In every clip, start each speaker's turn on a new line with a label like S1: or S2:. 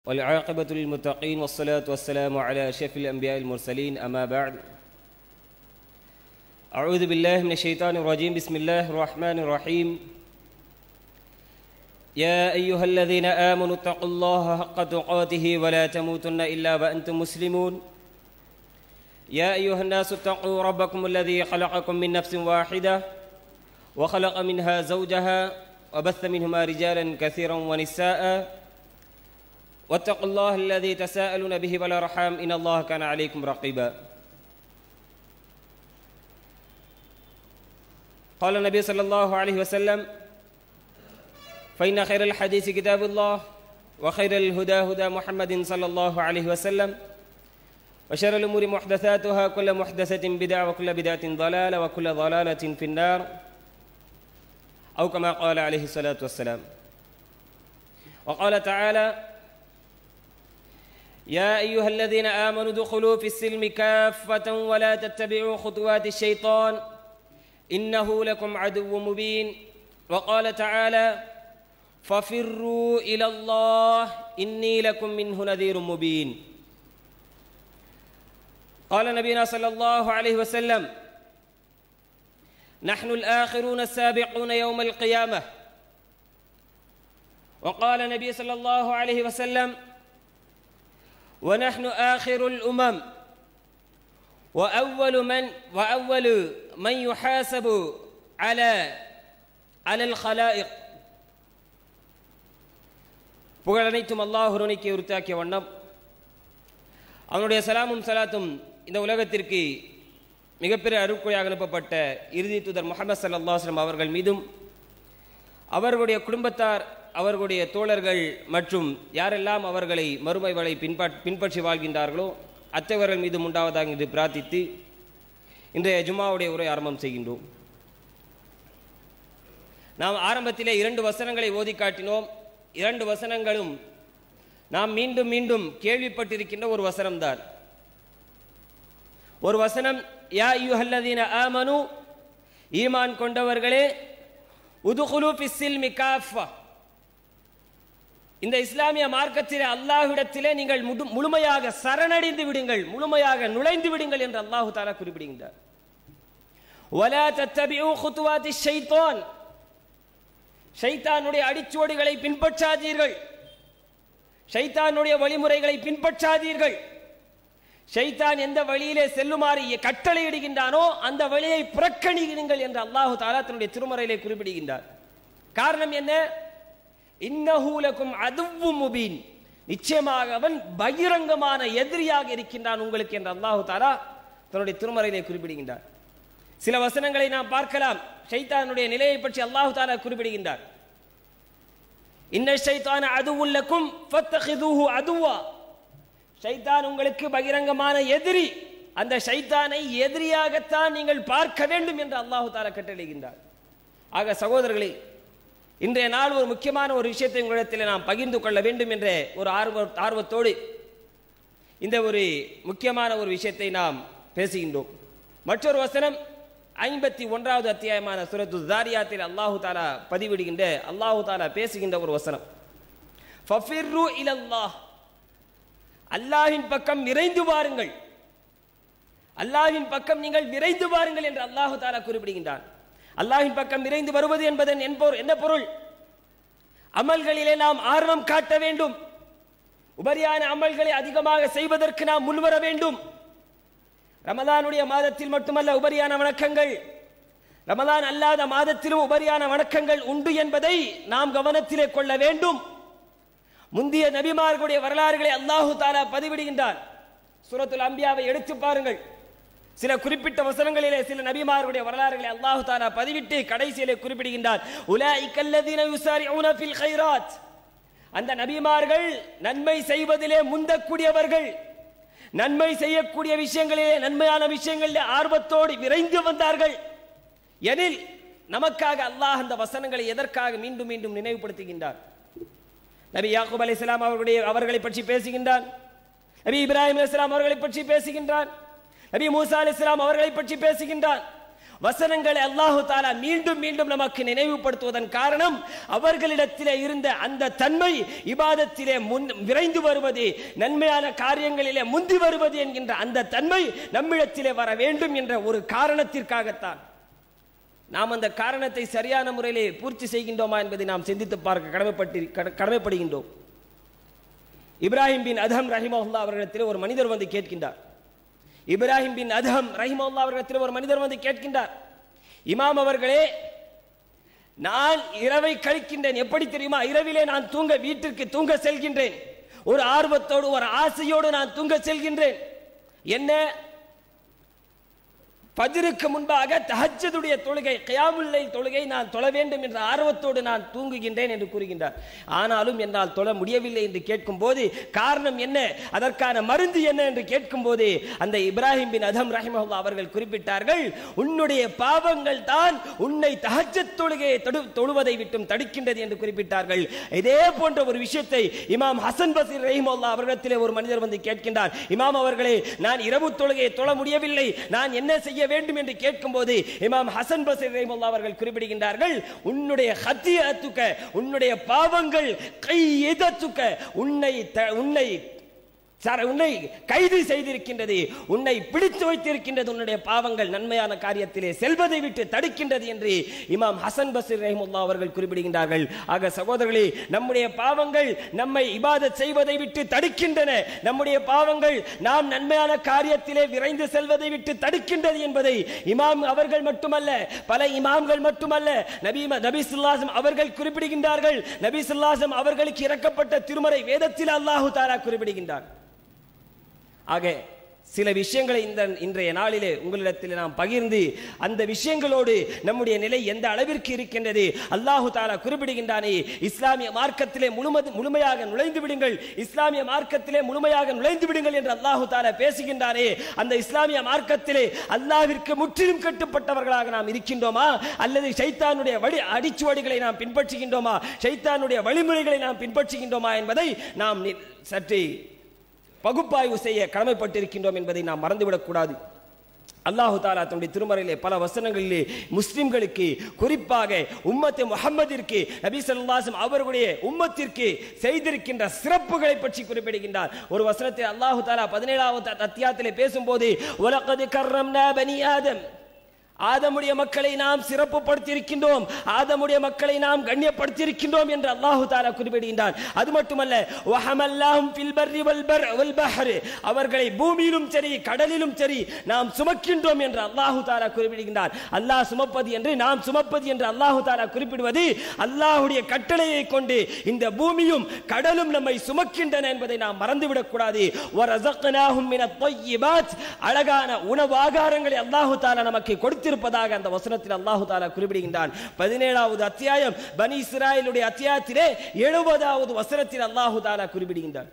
S1: والعاقبة للمتقين والصلاة والسلام على أشرف الأنبياء المرسلين أما بعد أعوذ بالله من الشيطان الرجيم بسم الله الرحمن الرحيم يا أيها الذين آمنوا اتقوا الله حق تقاته ولا تموتن إلا وأنتم مسلمون يا أيها الناس اتقوا ربكم الذي خلقكم من نفس واحدة وخلق منها زوجها وبث منهما رجالا كثيرا ونساء واتقوا الله الذي تساءلون به والارحام ان الله كان عليكم رقيبا قال النبي صلى الله عليه وسلم فان خير الحديث كتاب الله وخير الهدى هدى محمد صلى الله عليه وسلم وشر الامور محدثاتها كل محدثه بدعه وكل بدعه ضلاله وكل ضلاله في النار او كما قال عليه الصلاه والسلام وقال تعالى يا أيها الذين آمنوا ادخلوا في السلم كافة ولا تتبعوا خطوات الشيطان إنه لكم عدو مبين وقال تعالى ففروا إلى الله إني لكم منه نذير مبين قال نبينا صلى الله عليه وسلم نحن الآخرون السابقون يوم القيامة وقال النبي صلى الله عليه وسلم ونحن آخر الأمم وأول من وأول من يحاسب على على الخلائق புகழ் அனைத்தும் அல்லாஹ் ஒருவனுக்கு உருத்தாக்கிய வண்ணம் அவனுடைய சலாமும் சலாத்தும் இந்த உலகத்திற்கு மிகப்பெரிய அருட்கொடையாக அனுப்பப்பட்ட இறுதி தூதர் முகமது சல்லாஸ்லம் அவர்கள் மீதும் அவர்களுடைய குடும்பத்தார் அவர்களுடைய தோழர்கள் மற்றும் யாரெல்லாம் அவர்களை மறுமை வலை பின்பற் பின்பற்றி வாழ்கின்றார்களோ அத்தவர்கள் மீது உண்டாவதாக என்று பிரார்த்தித்து இன்றைய ஜுமாவுடைய உரை ஆரம்பம் செய்கின்றோம் நாம் ஆரம்பத்திலே இரண்டு வசனங்களை ஓதி காட்டினோம் இரண்டு வசனங்களும் நாம் மீண்டும் மீண்டும் கேள்விப்பட்டிருக்கின்ற ஒரு வசனம்தான் ஒரு வசனம் யா யுஹல்லதீன ஆமனு ஈமான் கொண்டவர்களே உதுகுலு பிஸ்ஸில் மிகாஃபா இந்த இஸ்லாமிய மார்க்கத்திலே அல்லாஹ்விடத்திலே நீங்கள் முழுமையாக சரணடைந்து விடுங்கள் முழுமையாக நுழைந்து விடுங்கள் என்று அல்லாஹு தாலா குறிப்பிடுகின்றார் வலா தத்தபிஉ குத்துவாதி ஷைத்தான் ஷைத்தானுடைய அடிச்சுவடுகளை பின்பற்றாதீர்கள் ஷைத்தானுடைய வழிமுறைகளை பின்பற்றாதீர்கள் ஷைத்தான் எந்த வழியிலே செல்லுமாறு கட்டளையிடுகின்றானோ அந்த வழியை புறக்கணிகிறீர்கள் என்று அல்லாஹு தாலா தன்னுடைய திருமறையிலே குறிப்பிடுகின்றார் காரணம் என்ன இன்னஹூலக்கும் அதுவும் முபீன் நிச்சயமாக அவன் பகிரங்கமான எதிரியாக இருக்கின்றான் உங்களுக்கு என்று அல்லாஹு தாலா தன்னுடைய திருமறையிலே குறிப்பிடுகின்றார் சில வசனங்களை நாம் பார்க்கலாம் ஷைத்தானுடைய நிலையை பற்றி அல்லாஹு தாலா குறிப்பிடுகின்றார் இன்ன ஷைத்தான அதுவுல்லக்கும் ஃபத்தஹிதுஹு அதுவா ஷைத்தான் உங்களுக்கு பகிரங்கமான எதிரி அந்த ஷைத்தானை எதிரியாகத்தான் நீங்கள் பார்க்க வேண்டும் என்று அல்லாஹு தாலா கட்டளைகின்றார் ஆக சகோதரர்களே இன்றைய நாள் ஒரு முக்கியமான ஒரு விஷயத்தை உங்களிடத்தில் நாம் பகிர்ந்து கொள்ள வேண்டும் என்ற ஒரு ஆர்வ ஆர்வத்தோடு இந்த ஒரு முக்கியமான ஒரு விஷயத்தை நாம் பேசுகின்றோம் மற்றொரு வசனம் ஐம்பத்தி ஒன்றாவது அத்தியாயமான சுரத்து தாரியாத்தில் அல்லாஹு தாலா பதிவிடுகின்ற அல்லாஹு தாலா பேசுகின்ற ஒரு வசனம் ஃபஃபிர்ரு இலல்லாஹ் அல்லாஹின் பக்கம் விரைந்து வாருங்கள் அல்லாஹின் பக்கம் நீங்கள் விரைந்து வாருங்கள் என்று அல்லாஹு தாலா குறிப்பிடுகின்றான் அல்லாஹின் பக்கம் விரைந்து வருவது என்பதன் என்ன பொருள் அமல்களிலே நாம் ஆர்வம் காட்ட வேண்டும் உபரியான அமல்களை அதிகமாக செய்வதற்கு நாம் முன்வர வேண்டும் ரமதானுடைய மாதத்தில் மட்டுமல்ல உபரியான வணக்கங்கள் ரமதான் அல்லாத மாதத்திலும் உபரியான வணக்கங்கள் உண்டு என்பதை நாம் கவனத்திலே கொள்ள வேண்டும் முந்தைய நபிமார்களுடைய வரலாறுகளை அல்லாஹு தாலா பதிவிடுகின்றான் சூரத்துல் அம்பியாவை எடுத்து பாருங்கள் சில குறிப்பிட்ட வசனங்களிலே சில நபிமார்களுடைய வரலாறுகளை அல்லாஹு தாலா பதிவிட்டு கடைசியிலே குறிப்பிடுகின்றார் உலாஇக்கல்லதீன யுஸாரிஊன ஃபில் கைராத் அந்த நபிமார்கள் நன்மை செய்வதிலே முந்தக்கூடியவர்கள் நன்மை செய்யக்கூடிய விஷயங்களிலே நன்மையான விஷயங்களிலே ஆர்வத்தோடு விரைந்து வந்தார்கள் எனில் நமக்காக அல்லாஹ் அந்த வசனங்களை எதற்காக மீண்டும் மீண்டும் நினைவுபடுத்துகின்றார் நபி யாக்கூப் அலி இஸ்லாம் அவர்களுடைய அவர்களை பற்றி பேசுகின்றான் நபி இப்ராஹிம் அலி இஸ்லாம் அவர்களை பற்றி பேசுகின்றான் நபி மூசா அலி இஸ்லாம் அவர்களை பற்றி பேசுகின்றான் வசனங்களை அல்லாஹு தாலா மீண்டும் மீண்டும் நமக்கு நினைவுபடுத்துவதன் காரணம் அவர்களிடத்திலே இருந்த அந்த தன்மை இபாதத்திலே முன் விரைந்து வருவது நன்மையான காரியங்களிலே முந்தி வருவது என்கின்ற அந்த தன்மை நம்மிடத்திலே வர வேண்டும் என்ற ஒரு காரணத்திற்காகத்தான் நாம் அந்த காரணத்தை சரியான முறையிலே பூர்த்தி செய்கின்றோமா என்பதை நாம் சிந்தித்து பார்க்க கடமைப்பட்டு கட- கடமைப்படுகின்றோம் இப்ராஹிம் பின் அதம் ரஹிமஹுல்லா அவர்களிடத்தில் ஒரு மனிதர் வந்து கேட்கின்றார் இப்ராஹிம் பின் அதம் ரஹிமஹுல்லா அவர்களிடத்தில் ஒரு மனிதர் வந்து கேட்கின்றார் இமாம் அவர்களே நான் இரவை கழிக்கின்றேன் எப்படி தெரியுமா இரவிலே நான் தூங்க வீட்டிற்கு தூங்க செல்கின்றேன் ஒரு ஆர்வத்தோடு ஒரு ஆசையோடு நான் தூங்க செல்கின்றேன் என்ன பஜ்ருக்கு முன்பாக தஹஜ்ஜுடைய தொழுகை கியாமுல்லை தொழுகை நான் தொழ வேண்டும் என்ற ஆர்வத்தோடு நான் தூங்குகின்றேன் என்று கூறுகின்றார் ஆனாலும் என்னால் தொழ முடியவில்லை என்று கேட்கும் போது காரணம் என்ன அதற்கான மருந்து என்ன என்று கேட்கும் போது அந்த இப்ராஹிம் பின் அதம் ரஹிமஹுல்லா அவர்கள் குறிப்பிட்டார்கள் உன்னுடைய பாவங்கள் தான் உன்னை தஹஜ்ஜத் தொழுகையை தொடு தொழுவதை விட்டும் தடுக்கின்றது என்று குறிப்பிட்டார்கள் இதே போன்ற ஒரு விஷயத்தை இமாம் ஹசன் பசீர் ரஹிமஹுல்லா அவர்களிடத்திலே ஒரு மனிதர் வந்து கேட்கின்றார் இமாம் அவர்களே நான் இரவு தொழுகையை தொழ முடியவில்லை நான் என்ன செய்ய வேண்டும் என்று கேட்கும்போது இமாம் ஹசன் பசீர் ரஹிமஹுல்லா அவர்கள் குறிப்பிடுகின்றார்கள் உன்னுடைய ஹத்தியத்துக்க உன்னுடைய பாவங்கள் கையெதத்துக்க உன்னை த- உன்னை சார் உன்னை கைது செய்திருக்கின்றது உன்னை பிடித்து வைத்திருக்கின்றது உன்னுடைய பாவங்கள் நன்மையான காரியத்திலே செல்வதை விட்டு தடுக்கின்றது என்று இமாம் ஹசன் பசீர் ரஹிமுல்லா அவர்கள் குறிப்பிடுகின்றார்கள் ஆக சகோதரர்களே நம்முடைய பாவங்கள் நம்மை இபாதத் செய்வதை விட்டு தடுக்கின்றன நம்முடைய பாவங்கள் நாம் நன்மையான காரியத்திலே விரைந்து செல்வதை விட்டு தடுக்கின்றது என்பதை இமாம் அவர்கள் மட்டுமல்ல பல இமாம்கள் மட்டுமல்ல நபி நபி ஸல்லல்லாஹு அவர்கள் குறிப்பிடுகின்றார்கள் நபி ஸல்லல்லாஹு அவர்களுக்கு இறக்கப்பட்ட திருமறை வேதத்தில் அல்லாஹு தாலா குறிப்பிடுகின்றார் ஆக சில விஷயங்களை இந்த இன்றைய நாளிலே உங்களிடத்தில் நாம் பகிர்ந்து அந்த விஷயங்களோடு நம்முடைய நிலை எந்த அளவிற்கு இருக்கின்றது அல்லாஹு தாலா குறிப்பிடுகின்றானே இஸ்லாமிய மார்க்கத்திலே முழுமது முழுமையாக நுழைந்து விடுங்கள் இஸ்லாமிய மார்க்கத்திலே முழுமையாக நுழைந்து விடுங்கள் என்று அல்லாஹு தாலா பேசுகின்றானே அந்த இஸ்லாமிய மார்க்கத்திலே அல்லாஹ்விற்கு முற்றிலும் கட்டுப்பட்டவர்களாக நாம் இருக்கின்றோமா அல்லது ஷைத்தானுடைய வழி அடிச்சுவடிகளை நாம் பின்பற்றுகின்றோமா ஷைத்தானுடைய வழிமுறைகளை நாம் பின்பற்றுகின்றோமா என்பதை நாம் நி- சற்றே பகுப்பாய்வு செய்ய கடமைப்பட்டிருக்கின்றோம் என்பதை நாம் மறந்துவிடக் கூடாது அல்லாஹு தாலா தன்னுடைய திருமறையிலே பல வசனங்களிலே முஸ்லிம்களுக்கு குறிப்பாக உம்மத்து முஹம்மதிற்கு நபி ஸல்லல்லாஹு அவர்களுடைய உம்மத்திற்கு செய்திருக்கின்ற சிறப்புகளை பற்றி குறிப்பிடுகின்றார் ஒரு வசனத்தில் அல்லாஹு தாலா பதினேழாவது அத்தியாயத்திலே பேசும்போது உலகது கர்ரம்னா பனி ஆதம் ஆதமுடைய மக்களை நாம் சிறப்புப்படுத்தி இருக்கின்றோம் ஆதமுடைய மக்களை நாம் கண்ணியப்படுத்தி இருக்கின்றோம் என்று அல்லாஹு தாலா குறிப்பிடுகின்றான் அது மட்டுமல்ல வஹமல்லாஹும் ஃபில் பர்ரி வல் பர் வல் பஹர் அவர்களை பூமியிலும் சரி கடலிலும் சரி நாம் சுமக்கின்றோம் என்று அல்லாஹு தாலா குறிப்பிடுகின்றான் அல்லாஹ் சுமப்பது என்று நாம் சுமப்பது என்று அல்லாஹு தாலா குறிப்பிடுவது அல்லாஹ்வுடைய கட்டளையை கொண்டு இந்த பூமியும் கடலும் நம்மை சுமக்கின்றன என்பதை நாம் மறந்துவிடக் கூடாது وَرَزَقْنَاهُمْ مِنَ الطَّيِّبَاتِ அழகான உணவு ஆகாரங்களை அல்லாஹு தாலா நமக்கு கொடுத்திருப்பதாக அந்த வசனத்தில் அல்லாஹு தாலா குறிப்பிடுகின்றான் பதினேழாவது அத்தியாயம் பனி இஸ்ராயலுடைய அத்தியாயத்திலே எழுபதாவது வசனத்தில் அல்லாஹு தாலா குறிப்பிடுகின்றான்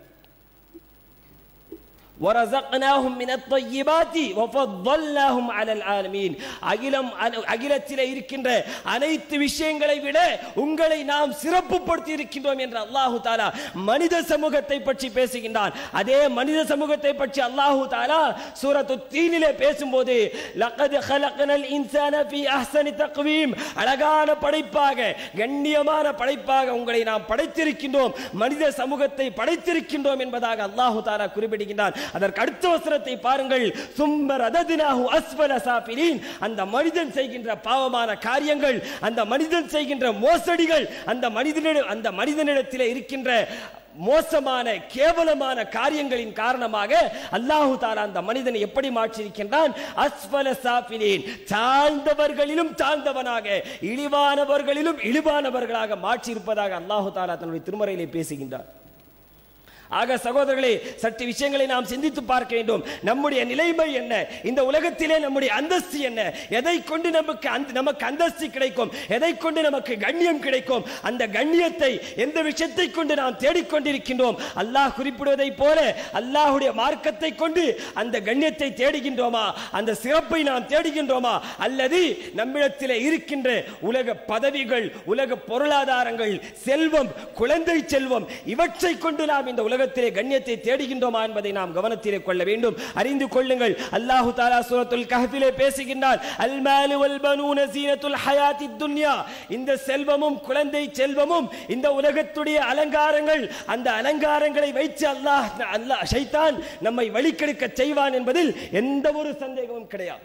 S1: وَرَزَقْنَاهُمْ مِنَ الطَّيِّبَاتِ وَفَضَّلْنَاهُمْ عَلَى الْعَالَمِينَ அகிலம் அன- அகிலத்திலே இருக்கின்ற அனைத்து விஷயங்களை விட உங்களை நாம் சிறப்புப்படுத்தி இருக்கின்றோம் என்று அல்லாஹு தாலா மனித சமூகத்தை பற்றி பேசுகின்றான் அதே மனித சமூகத்தை பற்றி அல்லாஹு தாலா சூரத்து தீனிலே பேசும்போது லaqad கலக்னல் இன்சான ஃபீ அஹ்சனி தக்வீம் அழகான படைப்பாக கண்ணியமான படைப்பாக உங்களை நாம் படைத்திருக்கின்றோம் மனித சமூகத்தை படைத்திருக்கின்றோம் என்பதாக அல்லாஹு தாலா குறிப்பிடுகின்றான் அதற்கு அடுத்த வசனத்தை பாருங்கள் சும்மர் அததினாஹு அஸ்வல சாபிலீன் அந்த மனிதன் செய்கின்ற பாவமான காரியங்கள் அந்த மனிதன் செய்கின்ற மோசடிகள் அந்த மனிதனிடம் அந்த மனிதனிடத்திலே இருக்கின்ற மோசமான கேவலமான காரியங்களின் காரணமாக அல்லாஹு தாலா அந்த மனிதனை எப்படி மாற்றியிருக்கின்றான் அஸ்வல சாப்பினேன் தாழ்ந்தவர்களிலும் தாழ்ந்தவனாக இழிவானவர்களிலும் இழிவானவர்களாக மாற்றியிருப்பதாக அல்லாஹு தாலா தன்னுடைய திருமறையிலே பேசுகின்றார் ஆக சகோதரர்களே சற்று விஷயங்களை நாம் சிந்தித்து பார்க்க வேண்டும் நம்முடைய நிலைமை என்ன இந்த உலகத்திலே நம்முடைய அந்தஸ்து என்ன எதை கொண்டு நமக்கு அந்த நமக்கு அந்தஸ்து கிடைக்கும் எதை கொண்டு நமக்கு கண்ணியம் கிடைக்கும் அந்த கண்ணியத்தை எந்த விஷயத்தை கொண்டு நாம் தேடிக்கொண்டிருக்கின்றோம் அல்லாஹ் குறிப்பிடுவதைப் போல அல்லாஹ்வுடைய மார்க்கத்தை கொண்டு அந்த கண்ணியத்தை தேடுகின்றோமா அந்த சிறப்பை நாம் தேடுகின்றோமா அல்லது நம்மிடத்திலே இருக்கின்ற உலக பதவிகள் உலக பொருளாதாரங்கள் செல்வம் குழந்தை செல்வம் இவற்றை கொண்டு நாம் இந்த உலகத்தில் உலகத்திலே கண்ணியத்தை தேடுகின்றோமா என்பதை நாம் கவனத்திலே கொள்ள வேண்டும் அறிந்து கொள்ளுங்கள் அல்லாஹு தாலா சூரத்துல் கஹ்ஃபிலே பேசுகின்றார் அல் மாலு வல் பனூன ஸீனத்துல் ஹயாத்தித் துன்யா இந்த செல்வமும் குழந்தை செல்வமும் இந்த உலகத்துடைய அலங்காரங்கள் அந்த அலங்காரங்களை வைத்து அல்லாஹ் அல்லாஹ் ஷைத்தான் நம்மை வழிக்கெடுக்க செய்வான் என்பதில் எந்த ஒரு சந்தேகமும் கிடையாது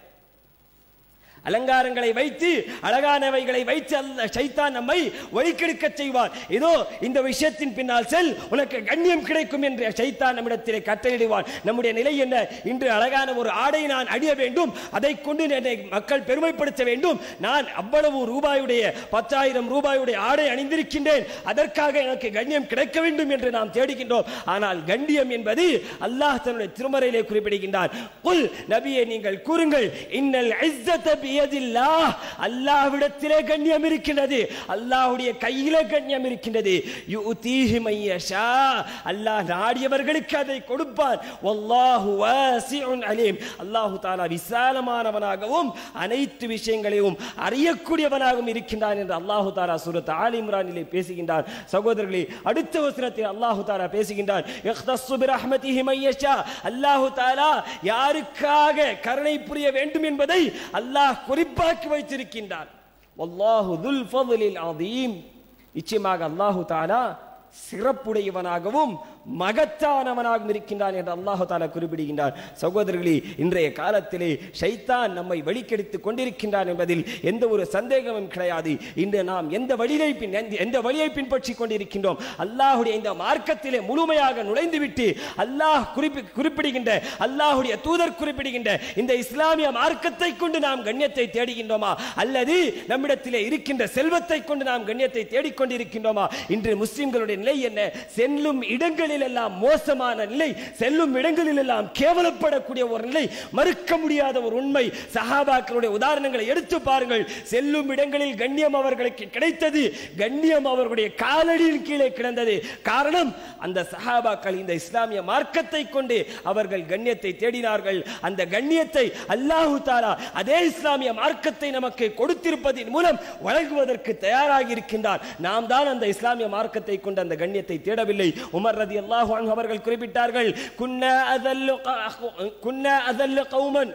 S1: அலங்காரங்களை வைத்து அழகானவைகளை வைத்து அல்ல ஷைத்தான் நம்மை வழிக்கெடுக்க செய்வார் இதோ இந்த விஷயத்தின் பின்னால் செல் உனக்கு கண்ணியம் கிடைக்கும் என்று ஷைத்தான் நம்மிடத்திலே கட்டளையிடுவான் நம்முடைய நிலை என்ன இன்று அழகான ஒரு ஆடை நான் அணிய வேண்டும் அதை கொண்டு என்னை மக்கள் பெருமைப்படுத்த வேண்டும் நான் அவ்வளவு ரூபாயுடைய பத்தாயிரம் ரூபாயுடைய ஆடை அணிந்திருக்கின்றேன் அதற்காக எனக்கு கண்ணியம் கிடைக்க வேண்டும் என்று நாம் தேடுகின்றோம் ஆனால் கண்ணியம் என்பது அல்லாஹ் தன்னுடைய திருமறையிலே குறிப்பிடுகின்றான் குல் நபியே நீங்கள் கூறுங்கள் இன்னல் இஸ்ஸத பியதில்லாஹ் அல்லாஹ்விடத்திலே கண்ணியம் இருக்கின்றது அல்லாஹ்வுடைய கையிலே கண்ணியம் இருக்கின்றது யுதீஹி மையஷா அல்லாஹ் நாடியவர்களுக்கு அதை கொடுப்பான் வல்லாஹு வாசிஉன் அலீம் அல்லாஹ் தஆலா விசாலமானவனாகவும் அனைத்து விஷயங்களையும் அறியக்கூடியவனாகவும் இருக்கின்றான் என்று அல்லாஹ் தஆலா சூரத் ஆல் இம்ரானிலே பேசுகின்றான் சகோதரர்களே அடுத்த வசனத்தில் அல்லாஹ் தஆலா பேசுகின்றான் இஹ்தஸ்ஸு பிரஹ்மதிஹி மையஷா அல்லாஹ் தஆலா யாருக்காக கருணை புரிய வேண்டும் என்பதை அல்லாஹ் குறிப்பாக்கி வைத்திருக்கின்றான் வல்லாஹு துல் ஃபضலில் அதீம் நிச்சயமாக அல்லாஹு தாலா சிறப்புடையவனாகவும் மகத்தானவனாகவும் இருக்கின்றான் என்று அல்லாஹு தாலா குறிப்பிடுகின்றான் சகோதரர்களே இன்றைய காலத்திலே ஷைத்தான் நம்மை வழிக்கெடுத்துக் கொண்டிருக்கின்றான் என்பதில் எந்த ஒரு சந்தேகமும் கிடையாது இன்று நாம் எந்த வழியை பின் எந்த- எந்த வழியை பின்பற்றி கொண்டிருக்கின்றோம் அல்லாஹுடைய இந்த மார்க்கத்திலே முழுமையாக நுழைந்துவிட்டு அல்லாஹ் குறிப்பி குறிப்பிடுகின்ற அல்லாஹுடைய தூதர் குறிப்பிடுகின்ற இந்த இஸ்லாமிய மார்க்கத்தை கொண்டு நாம் கண்ணியத்தை தேடுகின்றோமா அல்லது நம்மிடத்திலே இருக்கின்ற செல்வத்தை கொண்டு நாம் கண்ணியத்தை தேடிக்கொண்டிருக்கின்றோமா இன்று முஸ்லிம்களுடைய நிலை என்ன செல்லும் இடங்களில் எல்லாம் மோசமான நிலை செல்லும் இடங்களில் எல்லாம் கேவலப்படக்கூடிய ஒரு நிலை மறுக்க முடியாத ஒரு உண்மை சஹாபாக்களுடைய உதாரணங்களை எடுத்து பாருங்கள் செல்லும் இடங்களில் கண்ணியம் அவர்களுக்கு கிடைத்தது கண்ணியம் அவர்களுடைய காலடியின் கீழே கிடந்தது காரணம் அந்த சஹாபாக்கள் இந்த இஸ்லாமிய மார்க்கத்தை கொண்டு அவர்கள் கண்ணியத்தை தேடினார்கள் அந்த கண்ணியத்தை அல்லாஹு தாலா அதே இஸ்லாமிய மார்க்கத்தை நமக்கு கொடுத்திருப்பதின் மூலம் வழங்குவதற்கு தயாராகி இருக்கின்றார் நாம் தான் அந்த இஸ்லாமிய மார்க்கத்தை கொண்டு அந்த கண்ணியத்தை தேடவில்லை உமர் ரதி அல்லாஹு அன்ஹு அவர்கள் குறிப்பிட்டார்கள் குன்ன அதல்லு க- குன்ன அதல்லு கௌமன்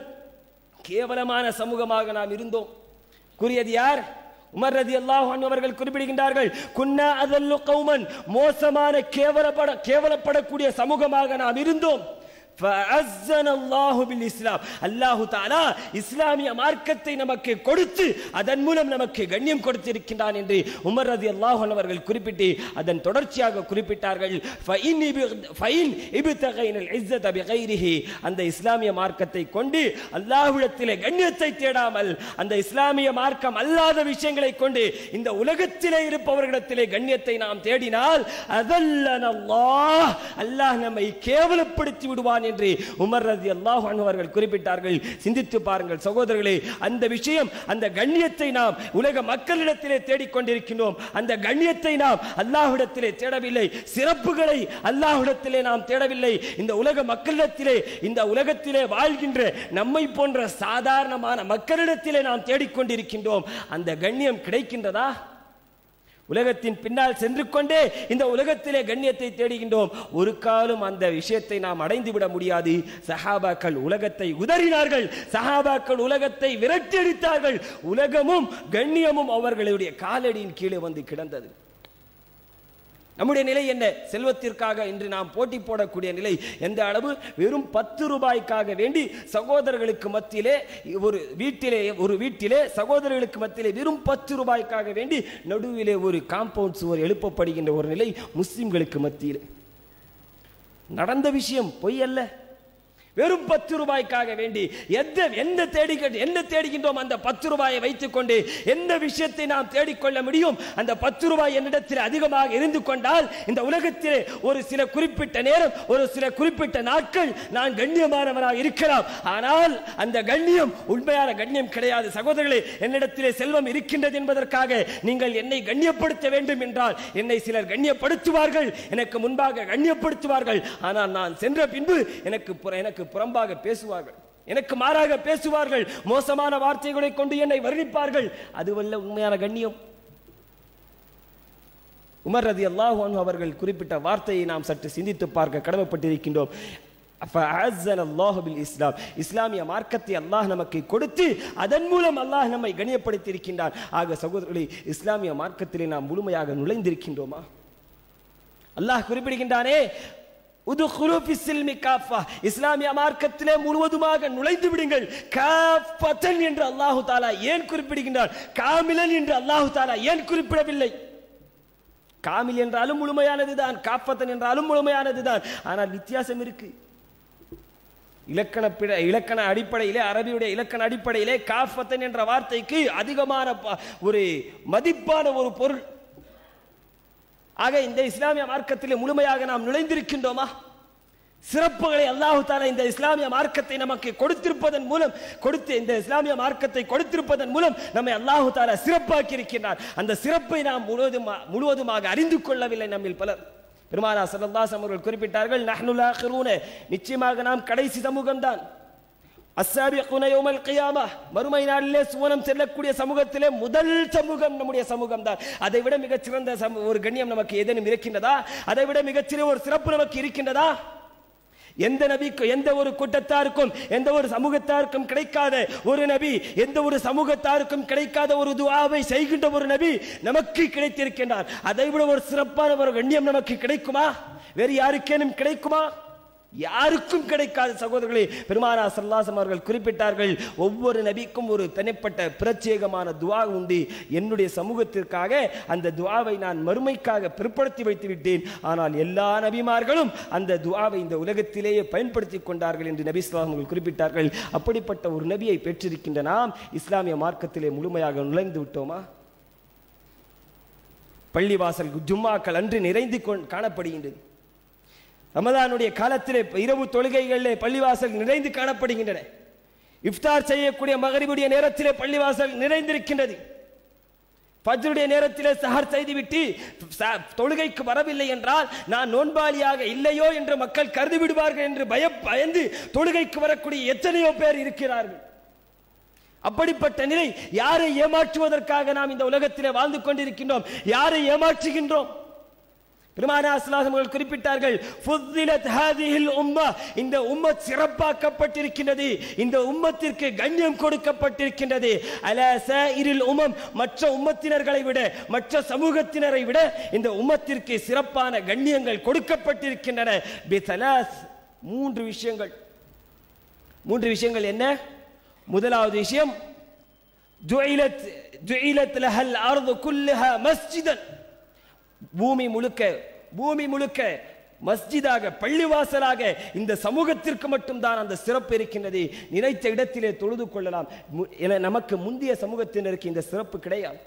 S1: கேவலமான சமூகமாக நாம் இருந்தோம் கூறியது யார் உமர் ரதி அல்லாஹ் அவர்கள் குறிப்பிடுகின்றார்கள் குன்னா அதல்லு கௌமன் மோசமான கேவலப்பட கேவலப்படக்கூடிய சமூகமாக நாம் இருந்தோம் فَأَعَزَّنَا اللَّهُ بِالْإِسْلَامِ அல்லாஹு தஆலா இஸ்லாமிய மார்க்கத்தை நமக்கு கொடுத்து அதன் மூலம் நமக்கு கண்ணியம் கொடுத்திருக்கின்றான் என்று உமர் ரலியல்லாஹு அன்ஹு அவர்கள் குறிப்பிட்டு அதன் தொடர்ச்சியாக குறிப்பிட்டார்கள் فَإِنْ إِبْ- فَإِنْ إِبْتَغَيْنَا الْعِزَّةَ بِغَيْرِهِ அந்த இஸ்லாமிய மார்க்கத்தை கொண்டு அல்லாஹ்விடத்திலே கண்ணியத்தை தேடாமல் அந்த இஸ்லாமிய மார்க்கம் அல்லாத விஷயங்களை கொண்டு இந்த உலகத்திலே இருப்பவர்களிடத்திலே கண்ணியத்தை நாம் தேடினால் அதல்லன அல்லாஹ் அல்லாஹ் நம்மை கேவலப்படுத்தி விடுவான் என்று உமர் ரதி அல்லாஹ் அவர்கள் குறிப்பிட்டார்கள் சிந்தித்து பாருங்கள் சகோதரர்களே அந்த விஷயம் அந்த கண்ணியத்தை நாம் உலக மக்களிடத்திலே தேடிக்கொண்டிருக்கின்றோம் அந்த கண்ணியத்தை நாம் அல்லாஹ்விடத்திலே தேடவில்லை சிறப்புகளை அல்லாஹ்விடத்திலே நாம் தேடவில்லை இந்த உலக மக்களிடத்திலே இந்த உலகத்திலே வாழ்கின்ற நம்மை போன்ற சாதாரணமான மக்களிடத்திலே நாம் தேடிக்கொண்டிருக்கின்றோம் அந்த கண்ணியம் கிடைக்கின்றதா உலகத்தின் பின்னால் சென்று கொண்டே இந்த உலகத்திலே கண்ணியத்தை தேடுகின்றோம் ஒரு காலம் அந்த விஷயத்தை நாம் அடைந்து விட முடியாது சஹாபாக்கள் உலகத்தை உதறினார்கள் சஹாபாக்கள் உலகத்தை விரட்டியடித்தார்கள் உலகமும் கண்ணியமும் அவர்களுடைய காலடியின் கீழே வந்து கிடந்தது நம்முடைய நிலை என்ன செல்வத்திற்காக இன்று நாம் போட்டி போடக்கூடிய நிலை எந்த அளவு வெறும் பத்து ரூபாய்க்காக வேண்டி சகோதரர்களுக்கு மத்தியிலே ஒரு வீட்டிலே ஒரு வீட்டிலே சகோதரர்களுக்கு மத்தியிலே வெறும் பத்து ரூபாய்க்காக வேண்டி நடுவிலே ஒரு காம்பவுண்ட் சுவர் எழுப்பப்படுகின்ற ஒரு நிலை முஸ்லிம்களுக்கு மத்தியிலே நடந்த விஷயம் பொய் அல்ல வெறும் பத்து ரூபாய்க்காக வேண்டி எந்த எந்த தேடி என்ன தேடுகின்றோம் அந்த பத்து ரூபாயை வைத்துக்கொண்டு எந்த விஷயத்தை நாம் தேடிக்கொள்ள முடியும் அந்த பத்து ரூபாய் என்னிடத்தில் அதிகமாக இருந்து கொண்டால் இந்த உலகத்திலே ஒரு சில குறிப்பிட்ட நேரம் ஒரு சில குறிப்பிட்ட நாட்கள் நான் கண்ணியமானவனாக இருக்கலாம் ஆனால் அந்த கண்ணியம் உண்மையான கண்ணியம் கிடையாது சகோதரர்களே என்னிடத்திலே செல்வம் இருக்கின்றது என்பதற்காக நீங்கள் என்னை கண்ணியப்படுத்த வேண்டும் என்றால் என்னை சிலர் கண்ணியப்படுத்துவார்கள் எனக்கு முன்பாக கண்ணியப்படுத்துவார்கள் ஆனால் நான் சென்ற பின்பு எனக்கு புற- எனக்கு புறம்பாக பேசுவார்கள் எனக்கு மாறாக பேசுவார்கள் மோசமான வார்த்தைகளை கொண்டு என்னை வர்ணிப்பார்கள் அதுவல்ல உண்மையான கண்ணியம் உமர் ரதி அல்லாஹு அவர்கள் குறிப்பிட்ட வார்த்தையை நாம் சற்று சிந்தித்து பார்க்க கடமைப்பட்டிருக்கின்றோம் فأعزنا الله بالإسلام இஸ்லாமிய மார்க்கத்தை அல்லாஹ் நமக்கு கொடுத்து அதன் மூலம் அல்லாஹ் நம்மை கண்ணியப்படுத்தி இருக்கின்றான் ஆக சகோதரர்களே இஸ்லாமிய மார்க்கத்திலே நாம் முழுமையாக நுழைந்திருக்கின்றோமா அல்லாஹ் குறிப்பிடுகின்றானே உதுகுலு ஃபிஸ்ஸில்மி காஃபா இஸ்லாமிய மார்க்கத்திலே முழுவதுமாக நுழைந்து விடுங்கள் காஃபத்தன் என்று அல்லாஹு தாலா ஏன் குறிப்பிடுகின்றான் காமிலன் என்று அல்லாஹு தாலா ஏன் குறிப்பிடவில்லை காமில் என்றாலும் முழுமையானதுதான் காப்பத்தன் என்றாலும் முழுமையானதுதான் ஆனால் வித்தியாசம் இருக்கு இலக்கண பிழை இலக்கண அடிப்படையிலே அரபியுடைய இலக்கண அடிப்படையிலே காஃபத்தன் என்ற வார்த்தைக்கு அதிகமான ப- ஒரு மதிப்பான ஒரு பொருள் ஆக இந்த இஸ்லாமிய மார்க்கத்திலே முழுமையாக நாம் நுழைந்திருக்கின்றோமா சிறப்புகளை அல்லாஹு தாலா இந்த இஸ்லாமிய மார்க்கத்தை நமக்கு கொடுத்திருப்பதன் மூலம் கொடுத்து இந்த இஸ்லாமிய மார்க்கத்தை கொடுத்திருப்பதன் மூலம் நம்மை அல்லாஹு தாலா சிறப்பாக்கி இருக்கின்றார் அந்த சிறப்பை நாம் முழுவதுமா முழுவதுமாக அறிந்து கொள்ளவில்லை நம்மில் பலர் பெருமானா சல்லல்லாஹு அவர்கள் குறிப்பிட்டார்கள் நஹ்னுல் ஆகிரூன நிச்சயமாக நாம் கடைசி சமூகம்தான் அஸ்ஸாபிகுன யௌமல் கியாமா மறுமை நாளிலே சுவனம் செல்லக்கூடிய சமூகத்திலே முதல் சமூகம் நம்முடைய சமூகம் தான் அதை விட மிகச்சிறந்த சமூ- ஒரு கண்ணியம் நமக்கு ஏதேனும் இருக்கின்றதா அதை விட மிகச்சிறிய ஒரு சிறப்பு நமக்கு இருக்கின்றதா எந்த நபிக்கும் எந்த ஒரு கூட்டத்தாருக்கும் எந்த ஒரு சமூகத்தாருக்கும் கிடைக்காத ஒரு நபி எந்த ஒரு சமூகத்தாருக்கும் கிடைக்காத ஒரு துஆவை செய்கின்ற ஒரு நபி நமக்கு கிடைத்திருக்கின்றார் அதை விட ஒரு சிறப்பான ஒரு கண்ணியம் நமக்கு கிடைக்குமா வேறு யாருக்கேனும் கிடைக்குமா யாருக்கும் கிடைக்காத சகோதரர்களே பெருமானா சல்லாசம் அவர்கள் குறிப்பிட்டார்கள் ஒவ்வொரு நபிக்கும் ஒரு தனிப்பட்ட பிரத்யேகமான துவா உண்டு என்னுடைய சமூகத்திற்காக அந்த துவாவை நான் மறுமைக்காக பிற்படுத்தி வைத்து விட்டேன் ஆனால் எல்லா நபிமார்களும் அந்த துவாவை இந்த உலகத்திலேயே பயன்படுத்தி கொண்டார்கள் என்று நபி ஸல்லல்லாஹு அலைஹி வஸல்லம் குறிப்பிட்டார்கள் அப்படிப்பட்ட ஒரு நபியை பெற்றிருக்கின்ற நாம் இஸ்லாமிய மார்க்கத்திலே முழுமையாக நுழைந்து விட்டோமா பள்ளிவாசல் ஜும்மாக்கள் அன்று நிறைந்து கொண் காணப்படுகின்றது ரமதானுடைய காலத்திலே இரவு தொழுகைகளிலே பள்ளிவாசல் நிறைந்து காணப்படுகின்றன இஃப்தார் செய்யக்கூடிய மகரிபுடைய நேரத்திலே பள்ளிவாசல் நிறைந்திருக்கின்றது ஃபஜ்ருடைய நேரத்திலே சஹர் செய்துவிட்டு ச- தொழுகைக்கு வரவில்லை என்றால் நான் நோன்பாளியாக இல்லையோ என்று மக்கள் கருதி விடுவார்கள் என்று பய பயந்து தொழுகைக்கு வரக்கூடிய எத்தனையோ பேர் இருக்கிறார்கள் அப்படிப்பட்ட நிலை யாரை ஏமாற்றுவதற்காக நாம் இந்த உலகத்திலே வாழ்ந்து கொண்டிருக்கின்றோம் யாரை ஏமாற்றுகின்றோம் பெருமானா ஸல்லல்லாஹு அவர்கள் குறிப்பிட்டார்கள் ஃபுத்திலத் ஹாதிஹில் உம்மா இந்த உம்மத் சிறப்பாக்கப்பட்டிருக்கின்றது இந்த உம்மத்திற்கு கண்ணியம் கொடுக்கப்பட்டிருக்கின்றது அல சாயிரில் உமம் மற்ற உம்மத்தினர்களை விட மற்ற சமூகத்தினரை விட இந்த உம்மத்திற்கு சிறப்பான கண்ணியங்கள் கொடுக்கப்பட்டிருக்கின்றன பிதலாஸ் மூன்று விஷயங்கள் மூன்று விஷயங்கள் என்ன முதலாவது விஷயம் ஜுஇலத் ஜுஇலத் லஹல் அர்து குல்லஹா மஸ்ஜிதன் பூமி முழுக்க பூமி முழுக்க மஸ்ஜிதாக பள்ளிவாசலாக இந்த சமூகத்திற்கு மட்டும்தான் அந்த சிறப்பு இருக்கின்றது நினைத்த இடத்திலே தொழுது கொள்ளலாம் மு- என நமக்கு முந்தைய சமூகத்தினருக்கு இந்த சிறப்பு கிடையாது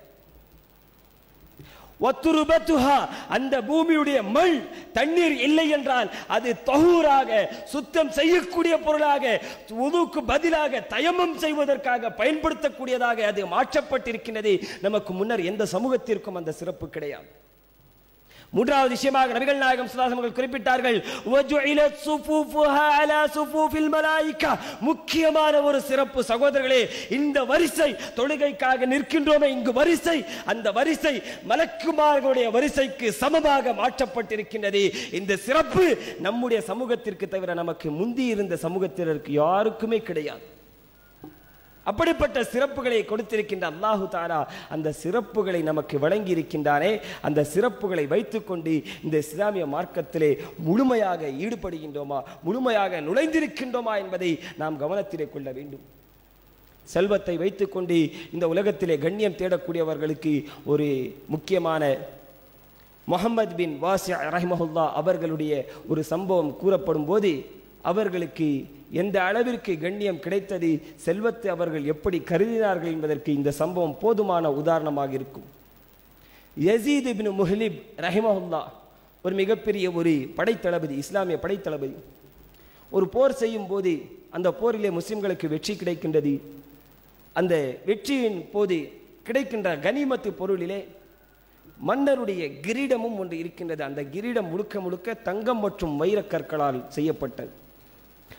S1: ஒத்துருபத்துஹா அந்த பூமியுடைய மண் தண்ணீர் இல்லை என்றால் அது தஹூராக சுத்தம் செய்யக்கூடிய பொருளாக உதுக்கு பதிலாக தயமம் செய்வதற்காக பயன்படுத்தக்கூடியதாக அது மாற்றப்பட்டிருக்கின்றது நமக்கு முன்னர் எந்த சமூகத்திற்கும் அந்த சிறப்பு கிடையாது மூன்றாவது விஷயமாக நபிகள் நாயகம் சுல்லாசம் அவர்கள் குறிப்பிட்டார்கள் "வஜுஇலத் சுஃபூஃபுஹா அலா சுஃபூஃபில் மலாயிக்கா." முக்கியமான ஒரு சிறப்பு சகோதரர்களே இந்த வரிசை தொழுகைக்காக நிற்கின்றோமே இங்கு வரிசை அந்த வரிசை மலக்குமார்களுடைய வரிசைக்கு சமமாக மாற்றப்பட்டிருக்கின்றது இந்த சிறப்பு நம்முடைய சமூகத்திற்கு தவிர நமக்கு முந்தி இருந்த சமூகத்தினருக்கு யாருக்குமே கிடையாது அப்படிப்பட்ட சிறப்புகளை கொடுத்திருக்கின்ற அல்லாஹு தாலா அந்த சிறப்புகளை நமக்கு வழங்கி இருக்கின்றானே அந்த சிறப்புகளை வைத்துக்கொண்டு இந்த இஸ்லாமிய மார்க்கத்திலே முழுமையாக ஈடுபடுகின்றோமா முழுமையாக நுழைந்திருக்கின்றோமா என்பதை நாம் கவனத்திலே கொள்ள வேண்டும் செல்வத்தை வைத்துக்கொண்டு இந்த உலகத்திலே கண்ணியம் தேடக்கூடியவர்களுக்கு ஒரு முக்கியமான முகமது பின் வாசி ரஹ்மஹுல்லா அவர்களுடைய ஒரு சம்பவம் கூறப்படும் போது அவர்களுக்கு எந்த அளவிற்கு கண்ணியம் கிடைத்தது செல்வத்தை அவர்கள் எப்படி கருதினார்கள் என்பதற்கு இந்த சம்பவம் போதுமான உதாரணமாக இருக்கும் யசீத் இப்னு முஹ்லிப் ரஹிமஹுல்லா ஒரு மிகப்பெரிய ஒரு படைத்தளபதி இஸ்லாமிய படைத்தளபதி ஒரு போர் செய்யும் போது அந்த போரிலே முஸ்லிம்களுக்கு வெற்றி கிடைக்கின்றது அந்த வெற்றியின் போது கிடைக்கின்ற கனிமத்து பொருளிலே மன்னருடைய கிரீடமும் ஒன்று இருக்கின்றது அந்த கிரீடம் முழுக்க முழுக்க தங்கம் மற்றும் வைரக்கற்களால் செய்யப்பட்டது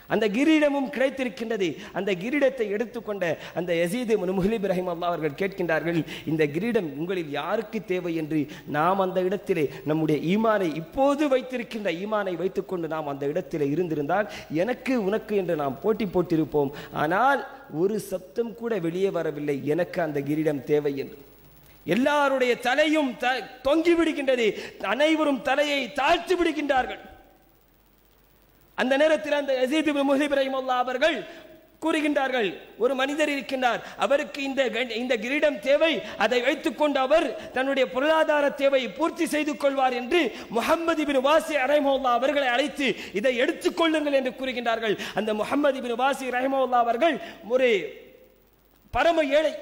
S1: அந்த கிரீடமும் கிடைத்திருக்கின்றது அந்த கிரீடத்தை எடுத்துக்கொண்ட அந்த யசீது முஹில் இப்ராஹிம் அல்லா அவர்கள் கேட்கின்றார்கள் இந்த கிரீடம் உங்களில் யாருக்கு தேவை என்று நாம் அந்த இடத்திலே நம்முடைய ஈமானை இப்போது வைத்திருக்கின்ற ஈமானை வைத்துக்கொண்டு நாம் அந்த இடத்திலே இருந்திருந்தால் எனக்கு உனக்கு என்று நாம் போட்டி போட்டிருப்போம் ஆனால் ஒரு சப்தம் கூட வெளியே வரவில்லை எனக்கு அந்த கிரீடம் தேவை என்று எல்லாருடைய தலையும் த- தொங்கி விடுகின்றது அனைவரும் தலையை தாழ்த்தி விடுகின்றார்கள் அந்த நேரத்தில் அந்த யசீத் இப்னு முஹ்லிப் ரஹிமஹுல்லாஹ் அவர்கள் கூறுகின்றார்கள் ஒரு மனிதர் இருக்கின்றார் அவருக்கு இந்த கண்- இந்த கிரீடம் தேவை அதை வைத்துக்கொண்டு அவர் தன்னுடைய பொருளாதார தேவையை பூர்த்தி செய்து கொள்வார் என்று முகமது இபின் வாசி ரஹிமஹுல்லா அவர்களை அழைத்து இதை எடுத்துக்கொள்ளுங்கள் என்று கூறுகின்றார்கள் அந்த முகமது இபின் வாசி ரஹிமஹுல்லா அவர்கள் ஒரு பரம ஏழை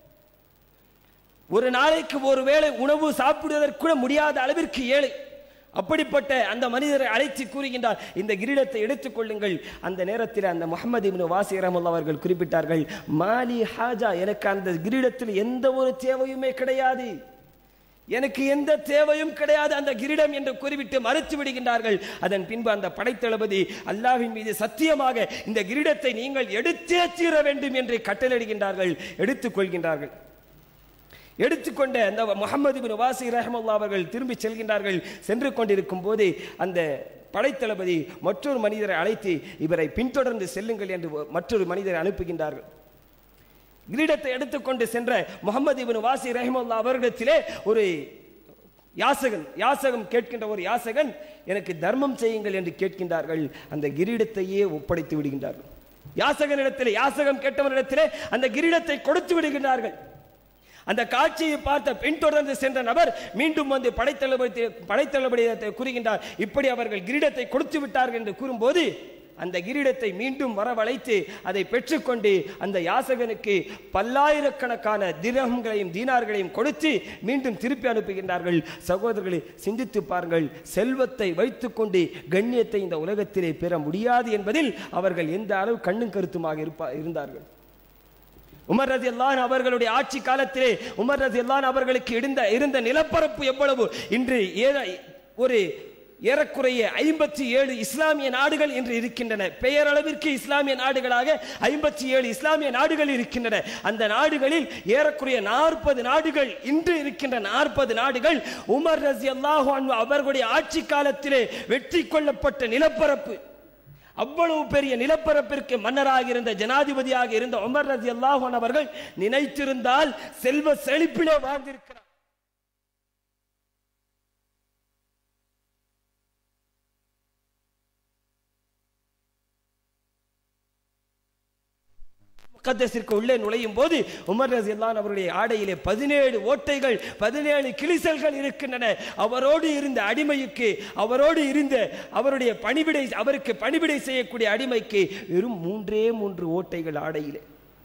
S1: ஒரு நாளைக்கு ஒரு வேளை உணவு சாப்பிடுவதற்கு கூட முடியாத அளவிற்கு ஏழை அப்படிப்பட்ட அந்த மனிதரை அழைத்து கூறுகின்றார் இந்த கிரீடத்தை எடுத்துக்கொள்ளுங்கள் அந்த நேரத்தில் அந்த முகமது இப்னு வாசி ரஹ்மத்துல்லாஹி அவர்கள் குறிப்பிட்டார்கள் மாலி ஹாஜா எனக்கு அந்த கிரீடத்தில் எந்த ஒரு தேவையுமே கிடையாது எனக்கு எந்த தேவையும் கிடையாது அந்த கிரீடம் என்று கூறிவிட்டு மறுத்து விடுகின்றார்கள் அதன் பின்பு அந்த படைத்தளபதி அல்லாஹ்வின் மீது சத்தியமாக இந்த கிரீடத்தை நீங்கள் எடுத்தே தீர வேண்டும் என்று கட்டளையிடுகின்றார்கள் எடுத்துக் கொள்கின்றார்கள் எடுத்துக்கொண்ட அந்த முகமது பின் வாசி ரஹமுல்லா அவர்கள் திரும்பி செல்கின்றார்கள் சென்று கொண்டிருக்கும் போது அந்த படைத்தளபதி மற்றொரு மனிதரை அழைத்து இவரை பின்தொடர்ந்து செல்லுங்கள் என்று மற்றொரு மனிதரை அனுப்புகின்றார்கள் கிரீடத்தை எடுத்துக்கொண்டு சென்ற முகமது இபின் வாசி ரஹிமுல்லா அவர்களிடத்திலே ஒரு யாசகன் யாசகம் கேட்கின்ற ஒரு யாசகன் எனக்கு தர்மம் செய்யுங்கள் என்று கேட்கின்றார்கள் அந்த கிரீடத்தையே ஒப்படைத்து விடுகின்றார்கள் யாசகனிடத்திலே யாசகம் கேட்டவனிடத்திலே அந்த கிரீடத்தை கொடுத்து விடுகின்றார்கள் அந்த காட்சியை பார்த்த பின்தொடர்ந்து சென்ற நபர் மீண்டும் வந்து படைத்தளபதி படைத்தளபதியத்தை கூறுகின்றார் இப்படி அவர்கள் கிரீடத்தை கொடுத்து விட்டார்கள் என்று கூறும்போது அந்த கிரீடத்தை மீண்டும் வரவழைத்து அதை பெற்றுக்கொண்டு அந்த யாசகனுக்கு பல்லாயிரக்கணக்கான திரகங்களையும் தீனார்களையும் கொடுத்து மீண்டும் திருப்பி அனுப்புகின்றார்கள் சகோதரர்களை சிந்தித்து பாருங்கள் செல்வத்தை வைத்துக்கொண்டு கண்ணியத்தை இந்த உலகத்திலே பெற முடியாது என்பதில் அவர்கள் எந்த அளவு கண்ணும் கருத்துமாக இருப்பா இருந்தார்கள் உமர் ரதி அவர்களுடைய ஆட்சி காலத்திலே உமர் ரதி அவர்களுக்கு இருந்த இருந்த நிலப்பரப்பு எவ்வளவு இன்று ஏற- ஒரு ஏறக்குறைய ஐம்பத்தி ஏழு இஸ்லாமிய நாடுகள் இன்று இருக்கின்றன பெயரளவிற்கு இஸ்லாமிய நாடுகளாக ஐம்பத்தி ஏழு இஸ்லாமிய நாடுகள் இருக்கின்றன அந்த நாடுகளில் ஏறக்குறைய நாற்பது நாடுகள் இன்று இருக்கின்ற நாற்பது நாடுகள் உமர் ரசி அல்லாஹு அவர்களுடைய ஆட்சி காலத்திலே வெற்றி கொள்ளப்பட்ட நிலப்பரப்பு அவ்வளவு பெரிய நிலப்பரப்பிற்கு மன்னராக இருந்த ஜனாதிபதியாக இருந்த உமர் ரதி அல்லாஹன் அவர்கள் நினைத்திருந்தால் செல்வ செழிப்பிலே வாழ்ந்திருக்கிறார் முகத்தசிற்கு உள்ளே நுழையும் போது உமர் ரசியல்லான் அவருடைய ஆடையிலே பதினேழு ஓட்டைகள் பதினேழு கிளிசல்கள் இருக்கின்றன அவரோடு இருந்த அடிமைக்கு அவரோடு இருந்த அவருடைய பணிவிடை அவருக்கு பணிவிடை செய்யக்கூடிய அடிமைக்கு வெறும் மூன்றே மூன்று ஓட்டைகள் ஆடையிலே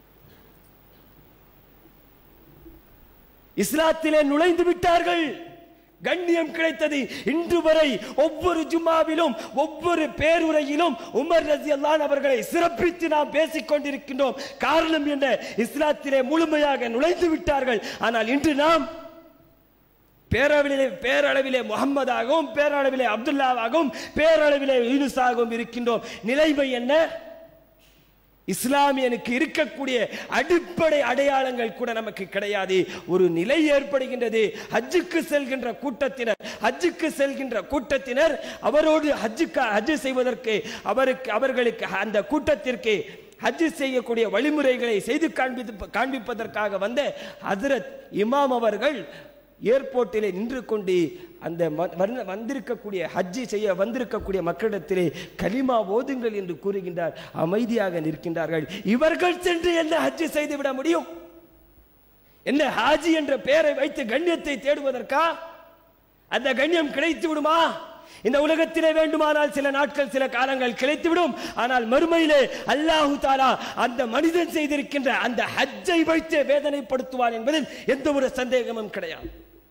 S1: இஸ்லாத்திலே நுழைந்து விட்டார்கள் கண்ணியம் கிடைத்தது இன்று வரை ஒவ்வொரு ஜும்மாவிலும் ஒவ்வொரு பேருரையிலும் உமர் ரசி அவர்களை சிறப்பித்து நாம் பேசிக் கொண்டிருக்கின்றோம் காரணம் என்ன இஸ்லாத்திலே முழுமையாக நுழைந்து விட்டார்கள் ஆனால் இன்று நாம் பேரளவிலே பேரளவிலே முகம்மதாகவும் பேரளவிலே அப்துல்லாவாகவும் பேரளவிலே யூனுஸாகவும் இருக்கின்றோம் நிலைமை என்ன இஸ்லாமியனுக்கு இருக்கக்கூடிய அடிப்படை அடையாளங்கள் கூட நமக்கு கிடையாது ஒரு நிலை ஏற்படுகின்றது ஹஜ்ஜுக்கு செல்கின்ற கூட்டத்தினர் ஹஜ்ஜுக்கு செல்கின்ற கூட்டத்தினர் அவரோடு ஹஜ்ஜுக்கு ஹஜ்ஜு செய்வதற்கு அவருக்கு அவர்களுக்கு அந்த கூட்டத்திற்கு ஹஜ்ஜு செய்யக்கூடிய வழிமுறைகளை செய்து காண்பித்து காண்பிப்பதற்காக வந்த ஹஜரத் இமாம் அவர்கள் ஏர்போர்ட்டிலே நின்று கொண்டு அந்த ம- வந்த- வந்திருக்கக்கூடிய ஹஜ்ஜி செய்ய வந்திருக்கக்கூடிய மக்களிடத்திலே கலிமா ஓதுங்கள் என்று கூறுகின்றார் அமைதியாக நிற்கின்றார்கள் இவர்கள் சென்று என்ன ஹஜ்ஜி செய்து விட முடியும் என்ன ஹாஜி என்ற பெயரை வைத்து கண்ணியத்தை தேடுவதற்கா அந்த கண்ணியம் கிடைத்து விடுமா இந்த உலகத்திலே வேண்டுமானால் சில நாட்கள் சில காலங்கள் கிடைத்துவிடும் ஆனால் மறுமையிலே அல்லாஹு தாலா அந்த மனிதன் செய்திருக்கின்ற அந்த ஹஜ்ஜை வைத்து வேதனைப்படுத்துவான் என்பதில் எந்த ஒரு சந்தேகமும் கிடையாது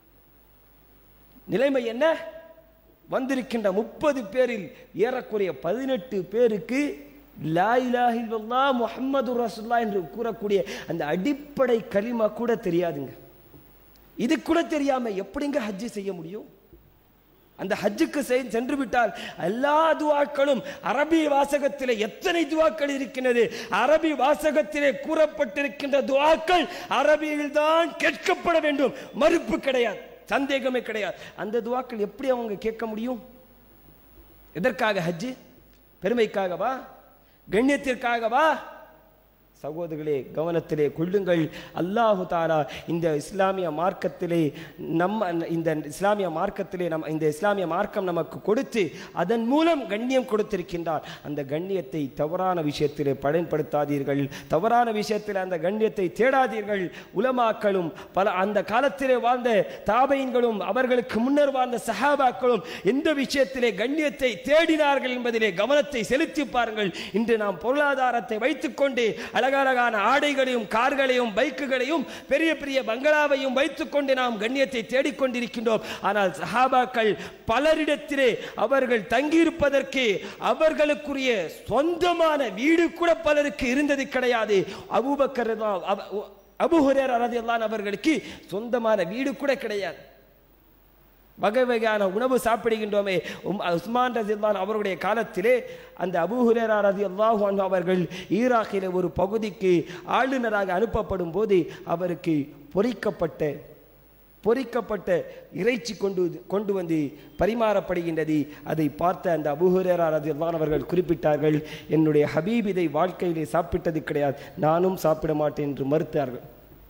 S1: நிலைமை என்ன வந்திருக்கின்ற முப்பது பேரில் ஏறக்குறைய பதினெட்டு பேருக்கு லா இலாஹ இல்லல்லாஹ் முஹம்மது ரசூலுல்லாஹ் என்று கூறக்கூடிய அந்த அடிப்படை கலிமா கூட தெரியாதுங்க இது கூட தெரியாம எப்படிங்க ஹஜ்ஜி செய்ய முடியும் அந்த ஹஜ்ஜுக்கு செய்- சென்று விட்டால் எல்லா துவாக்களும் அரபி வாசகத்திலே எத்தனை துவாக்கள் இருக்கின்றது அரபி வாசகத்திலே கூறப்பட்டிருக்கின்ற துவாக்கள் அரபியில் தான் கேட்கப்பட வேண்டும் மறுப்பு கிடையாது சந்தேகமே கிடையாது அந்த துவாக்கள் எப்படி அவங்க கேட்க முடியும் எதற்காக ஹஜ்ஜு பெருமைக்காகவா கண்ணியத்திற்காகவா சகோதரர்களே கவனத்திலே கொள்ளுங்கள் அல்லாஹு தாலா இந்த இஸ்லாமிய மார்க்கத்திலே நம்ம இந்த இஸ்லாமிய மார்க்கத்திலே நம் இந்த இஸ்லாமிய மார்க்கம் நமக்கு கொடுத்து அதன் மூலம் கண்ணியம் கொடுத்திருக்கின்றார் அந்த கண்ணியத்தை தவறான விஷயத்திலே பயன்படுத்தாதீர்கள் தவறான விஷயத்தில் அந்த கண்ணியத்தை தேடாதீர்கள் உலமாக்களும் பல அந்த காலத்திலே வாழ்ந்த தாபைன்களும் அவர்களுக்கு முன்னர் வாழ்ந்த சஹாபாக்களும் எந்த விஷயத்திலே கண்ணியத்தை தேடினார்கள் என்பதிலே கவனத்தை செலுத்தி பாருங்கள் இன்று நாம் பொருளாதாரத்தை வைத்துக்கொண்டு அழகழகான ஆடைகளையும் கார்களையும் பைக்குகளையும் பெரிய பெரிய பங்களாவையும் வைத்துக்கொண்டு நாம் கண்ணியத்தை தேடிக்கொண்டிருக்கின்றோம் ஆனால் சஹாபாக்கள் பலரிடத்திலே அவர்கள் தங்கியிருப்பதற்கு அவர்களுக்குரிய சொந்தமான வீடு கூட பலருக்கு இருந்தது கிடையாது அபூபக்கர் ரலியல்லாஹு- அபு- அபூ ஹுரைரா ரலியல்லாஹு அவர்களுக்கு சொந்தமான வீடு கூட கிடையாது வகை வகையான உணவு சாப்பிடுகின்றோமே உம் உஸ்மான் ரஜில்லான் அவருடைய காலத்திலே அந்த அபூ ஹுரேரா ரலியல்லாஹு அன்ஹு அவர்கள் ஈராக்கிலே ஒரு பகுதிக்கு ஆளுநராக அனுப்பப்படும் போது அவருக்கு பொறிக்கப்பட்ட பொறிக்கப்பட்ட இறைச்சி கொண்டு கொண்டு வந்து பரிமாறப்படுகின்றது அதை பார்த்த அந்த அபூ ஹுரேரா ரலியல்லாஹு அவர்கள் குறிப்பிட்டார்கள் என்னுடைய ஹபீப் இதை வாழ்க்கையிலே சாப்பிட்டது கிடையாது நானும் சாப்பிட மாட்டேன் என்று மறுத்தார்கள்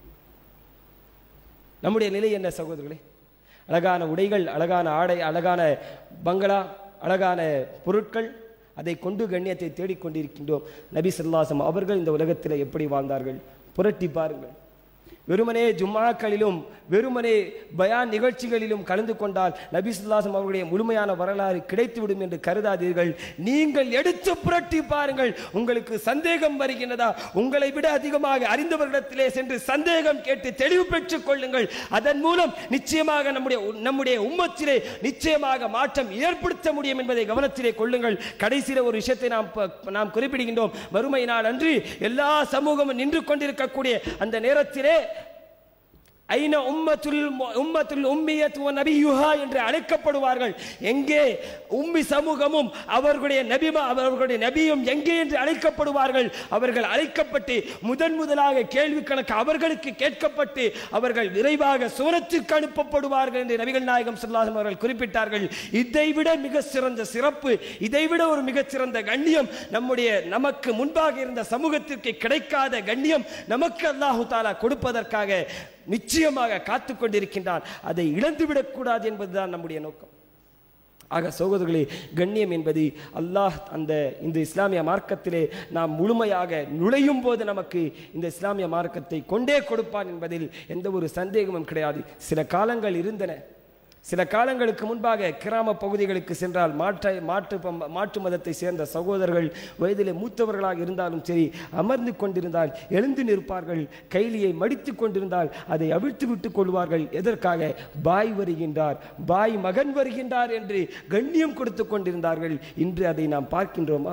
S1: நம்முடைய நிலை என்ன சகோதரர்களே அழகான உடைகள் அழகான ஆடை அழகான பங்களா அழகான பொருட்கள் அதை கொண்டு கண்ணியத்தை தேடிக்கொண்டிருக்கின்றோம் நபி ஸல்லல்லாஹு அவர்கள் இந்த உலகத்தில் எப்படி வாழ்ந்தார்கள் புரட்டி பாருங்கள் வெறுமனே ஜும்மாக்களிலும் வெறுமனே பயான் நிகழ்ச்சிகளிலும் கலந்து கொண்டால் நபி ஸல்லல்லாஹு அவர்களுடைய முழுமையான வரலாறு கிடைத்துவிடும் என்று கருதாதீர்கள் நீங்கள் எடுத்து புரட்டி பாருங்கள் உங்களுக்கு சந்தேகம் வருகின்றதா உங்களை விட அதிகமாக அறிந்தவர்களிடத்திலே சென்று சந்தேகம் கேட்டு தெளிவு பெற்றுக் கொள்ளுங்கள் அதன் மூலம் நிச்சயமாக நம்முடைய நம்முடைய உம்மத்திலே நிச்சயமாக மாற்றம் ஏற்படுத்த முடியும் என்பதை கவனத்திலே கொள்ளுங்கள் கடைசியில் ஒரு விஷயத்தை நாம் ப- நாம் குறிப்பிடுகின்றோம் வறுமை நாள் அன்று எல்லா சமூகமும் நின்று கொண்டிருக்கக்கூடிய அந்த நேரத்திலே ஐன உம்மத்துல் மு- உம்மத்துல் உம்மியத் வ நபியுஹா என்று அழைக்கப்படுவார்கள் எங்கே உம்மி சமூகமும் அவர்களுடைய நபிமா அவர்களுடைய நபியும் எங்கே என்று அழைக்கப்படுவார்கள் அவர்கள் அழைக்கப்பட்டு முதன் முதலாக கேள்வி கணக்கு அவர்களுக்கு கேட்கப்பட்டு அவர்கள் விரைவாக சூரத்திற்கு அனுப்பப்படுவார்கள் என்று நபிகள் நாயகம் ஸல்லல்லாஹு அவர்கள் குறிப்பிட்டார்கள் இதைவிட மிக சிறந்த சிறப்பு இதைவிட ஒரு மிகச் சிறந்த கண்ணியம் நம்முடைய நமக்கு முன்பாக இருந்த சமூகத்திற்கு கிடைக்காத கண்ணியம் நமக்கு அல்லாஹு தாலா கொடுப்பதற்காக நிச்சயமாக காத்து கொண்டிருக்கின்றான் அதை இழந்துவிடக் கூடாது என்பதுதான் நம்முடைய நோக்கம் ஆக சகோதரர்களே கண்ணியம் என்பது அல்லாஹ் அந்த இந்த இஸ்லாமிய மார்க்கத்திலே நாம் முழுமையாக நுழையும் போது நமக்கு இந்த இஸ்லாமிய மார்க்கத்தை கொண்டே கொடுப்பான் என்பதில் எந்த ஒரு சந்தேகமும் கிடையாது சில காலங்கள் இருந்தன சில காலங்களுக்கு முன்பாக கிராம பகுதிகளுக்கு சென்றால் மாற்ற மாற்று ப- மாற்று மதத்தை சேர்ந்த சகோதரர்கள் வயதிலே மூத்தவர்களாக இருந்தாலும் சரி அமர்ந்து கொண்டிருந்தால் எழுந்து நிற்பார்கள் கைலியை மடித்து கொண்டிருந்தால் அதை அவிழ்த்து விட்டுக் கொள்வார்கள் எதற்காக பாய் வருகின்றார் பாய் மகன் வருகின்றார் என்று கண்ணியம் கொடுத்து கொண்டிருந்தார்கள் இன்று அதை நாம் பார்க்கின்றோமா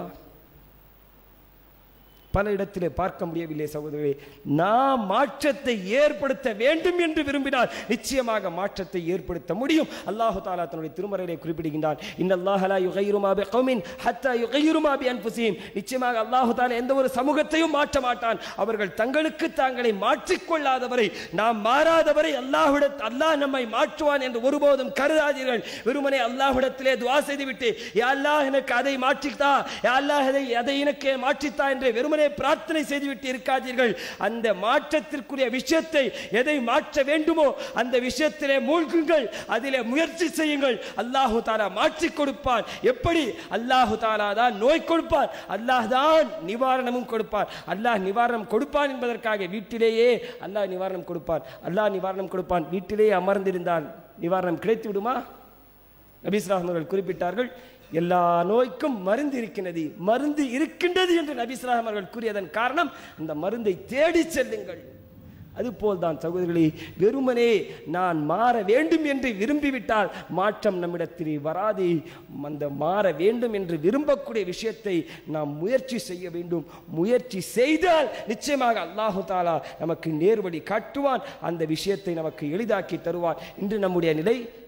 S1: பல இடத்திலே பார்க்க முடியவில்லை சகோதரர்களே நாம் மாற்றத்தை ஏற்படுத்த வேண்டும் என்று விரும்பினால் நிச்சயமாக மாற்றத்தை ஏற்படுத்த முடியும் அல்லாஹு தாலா தன்னுடைய திருமறையிலே குறிப்பிடுகின்றான் இன்னல்லாஹ லா யுகையிரு மா பிகௌமின் ஹத்தா யுகையிரு மா பிஅன்ஃபுஸிஹிம் நிச்சயமாக அல்லாஹு தாலா எந்த ஒரு சமூகத்தையும் மாற்ற மாட்டான் அவர்கள் தங்களுக்கு தாங்களை மாற்றிக்கொள்ளாதவரை நாம் மாறாதவரை அல்லாஹ்விட அல்லாஹ் நம்மை மாற்றுவான் என்று ஒருபோதும் கருதாதீர்கள் வெறுமனே அல்லாஹ்விடத்திலே துஆ செய்துவிட்டு யா அல்லாஹ் எனக்கு அதை மாற்றித்தா யா அல்லாஹ் அதை அதை எனக்கு மாற்றித்தா என்று வெறுமனே பிரார்த்தனை செய்துவிட்டு இருக்காதீர்கள் அந்த மாற்றத்திற்குரிய விஷயத்தை எதை மாற்ற வேண்டுமோ அந்த விஷயத்திலே மூழ்குங்கள் அதிலே முயற்சி செய்யுங்கள் அல்லாஹு தாலா மாற்றி கொடுப்பான் எப்படி அல்லாஹு தாலா தான் நோய் கொடுப்பான் அல்லாஹ் தான் நிவாரணமும் கொடுப்பான் அல்லாஹ் நிவாரணம் கொடுப்பான் என்பதற்காக வீட்டிலேயே அல்லாஹ் நிவாரணம் கொடுப்பான் அல்லாஹ் நிவாரணம் கொடுப்பான் வீட்டிலேயே அமர்ந்திருந்தால் நிவாரணம் கிடைத்து விடுமா நபிஸ்லாம் அவர்கள் குறிப்பிட்டார்கள் எல்லா நோய்க்கும் மருந்து இருக்கின்றது மருந்து இருக்கின்றது என்று நபிஸ்லாம் அவர்கள் கூறியதன் காரணம் அந்த மருந்தை தேடி செல்லுங்கள் அதுபோல் தான் சகோதரர்களே வெறுமனே நான் மாற வேண்டும் என்று விரும்பிவிட்டால் மாற்றம் நம்மிடத்தில் வராது அந்த மாற வேண்டும் என்று விரும்பக்கூடிய விஷயத்தை நாம் முயற்சி செய்ய வேண்டும் முயற்சி செய்தால் நிச்சயமாக அல்லாஹு தாலா நமக்கு நேர்வழி காட்டுவான் அந்த விஷயத்தை நமக்கு எளிதாக்கி தருவான் இன்று நம்முடைய நிலை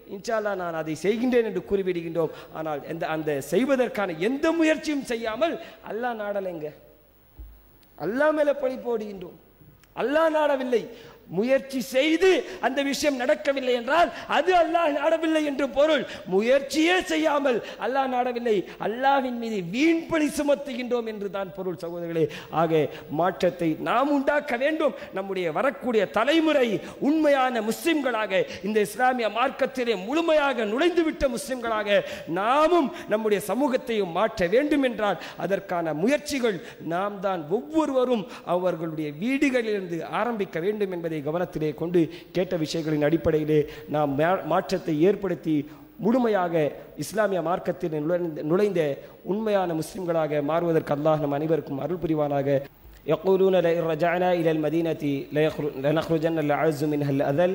S1: இன்ஷால்லா நான் அதை செய்கின்றேன் என்று கூறிவிடுகின்றோம் ஆனால் எந்த அந்த செய்வதற்கான எந்த முயற்சியும் செய்யாமல் அல்லாஹ் நாடலைங்க அல்லாஹ் மேல பழி போடுகின்றோம் அல்லாஹ் நாடவில்லை முயற்சி செய்து அந்த விஷயம் நடக்கவில்லை என்றால் அது அல்லாஹ் நாடவில்லை என்று பொருள் முயற்சியே செய்யாமல் அல்லாஹ் நாடவில்லை அல்லாஹ்வின் மீது வீண் பழி சுமத்துகின்றோம் என்று தான் பொருள் சகோதரர்களே ஆக மாற்றத்தை நாம் உண்டாக்க வேண்டும் நம்முடைய வரக்கூடிய தலைமுறை உண்மையான முஸ்லிம்களாக இந்த இஸ்லாமிய மார்க்கத்திலே முழுமையாக நுழைந்துவிட்ட முஸ்லிம்களாக நாமும் நம்முடைய சமூகத்தையும் மாற்ற வேண்டும் என்றால் அதற்கான முயற்சிகள் நாம் தான் ஒவ்வொருவரும் அவர்களுடைய வீடுகளிலிருந்து ஆரம்பிக்க வேண்டும் என்பதை கவனத்திலே கொண்டு கேட்ட விஷயங்களின் அடிப்படையிலே நாம் மா- மாற்றத்தை ஏற்படுத்தி முழுமையாக இஸ்லாமிய மார்க்கத்தில் நுழைந்த நுழைந்த உண்மையான முஸ்லிம்களாக மாறுவதற்கு அல்லாஹ் நம் அனைவருக்கும் அருள் புரிவானாக يقولون لئن رجعنا إلى المدينة ليخر- لنخرجن الأعز منها الأذل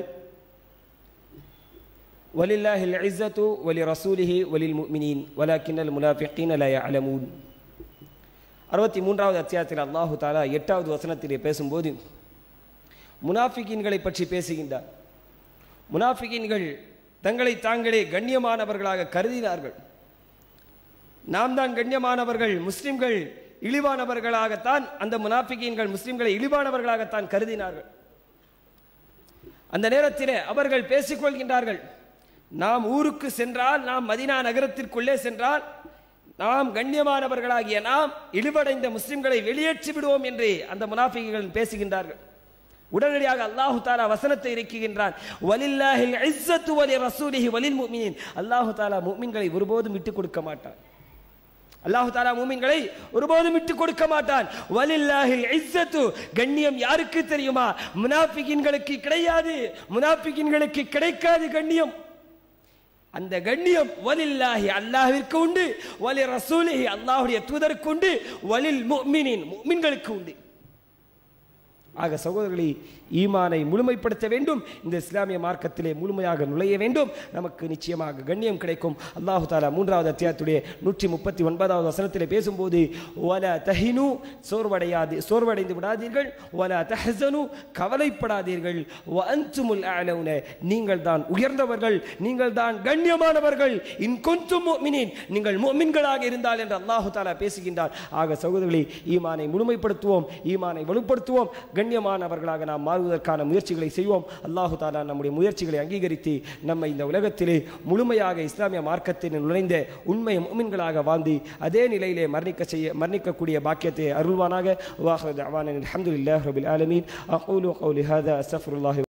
S1: ولله العزة ولرسوله وللمؤمنين ولكن المنافقين لا يعلمون அறுபத்தி மூன்றாவது அத்தியாயத்தில் அல்லாஹு தாலா எட்டாவது வசனத்திலே பேசும்போது முனாஃபிகீன்களை பற்றி பேசுகின்றார் முனாஃபிகீன்கள் தங்களை தாங்களே கண்ணியமானவர்களாக கருதினார்கள் நாம் தான் கண்ணியமானவர்கள் முஸ்லிம்கள் இழிவானவர்களாகத்தான் அந்த முனாஃபிகீன்கள் முஸ்லிம்களை இழிவானவர்களாகத்தான் கருதினார்கள் அந்த நேரத்தில் அவர்கள் பேசிக்கொள்கின்றார்கள் நாம் ஊருக்கு சென்றால் நாம் மதினா நகரத்திற்குள்ளே சென்றால் நாம் கண்ணியமானவர்களாகிய நாம் இழிவடைந்த முஸ்லிம்களை வெளியேற்றி விடுவோம் என்று அந்த முனாஃபிகள் பேசுகின்றார்கள் உடனடியாக அல்லாஹு தாலா வசனத்தை இறக்குகின்றான் வலில்லாஹில் இஸ்ஸத்து வலி ரசூலிஹி வலில் முஃமினீன் அல்லாஹு தாலா முஃமின்களை ஒருபோதும் விட்டுக் கொடுக்க மாட்டான் அல்லாஹு தாலா மூமின்களை ஒருபோதும் விட்டு கொடுக்க மாட்டான் வலில்லாஹில் இஸ்ஸத்து கண்ணியம் யாருக்கு தெரியுமா முனாஃபிகின்களுக்கு கிடையாது முனாஃபிகின்களுக்கு கிடைக்காது கண்ணியம் அந்த கண்ணியம் வலில்லாஹி அல்லாஹ்விற்கு உண்டு வலி ரசூலிஹி அல்லாஹ்வுடைய தூதருக்கு உண்டு வலில் முஃமினின் முஃமின்களுக்கு உண்டு ஆக சகோதரர்களே ஈமானை முழுமைப்படுத்த வேண்டும் இந்த இஸ்லாமிய மார்க்கத்திலே முழுமையாக நுழைய வேண்டும் நமக்கு நிச்சயமாக கண்ணியம் கிடைக்கும் அல்லாஹு தாலா மூன்றாவது அத்தியாயத்துடைய நூற்றி முப்பத்தி ஒன்பதாவது வசனத்திலே பேசும்போது ஒல தஹினு சோர்வடையாது சோர்வடைந்து விடாதீர்கள் ஒல தஹசனு கவலைப்படாதீர்கள் அன்சுமுல் அலவுன நீங்கள் தான் உயர்ந்தவர்கள் நீங்கள் தான் கண்ணியமானவர்கள் இன் கொஞ்சம் முஃமினீன் நீங்கள் முஃமின்களாக இருந்தால் என்று அல்லாஹு தாலா பேசுகின்றார் ஆக சகோதரர்களே ஈமானை முழுமைப்படுத்துவோம் ஈமானை வலுப்படுத்துவோம் கண்ணியமானவர்களாக நாம் மாறுவதற்கான முயற்சிகளை செய்வோம் அல்லாஹு தாலா நம்முடைய முயற்சிகளை அங்கீகரித்து நம்மை இந்த உலகத்திலே முழுமையாக இஸ்லாமிய மார்க்கத்தில் நுழைந்த உண்மை முமின்களாக வாழ்ந்து அதே நிலையிலே மரணிக்க செய்ய மரணிக்கக்கூடிய பாக்கியத்தை அருள்வானாக வாஹர் அவானின் அல்ஹம்துலில்லாஹி ரபில் ஆலமீன் அகூலு கௌலி ஹாதா அஸ்தக்ஃபிருல்லாஹி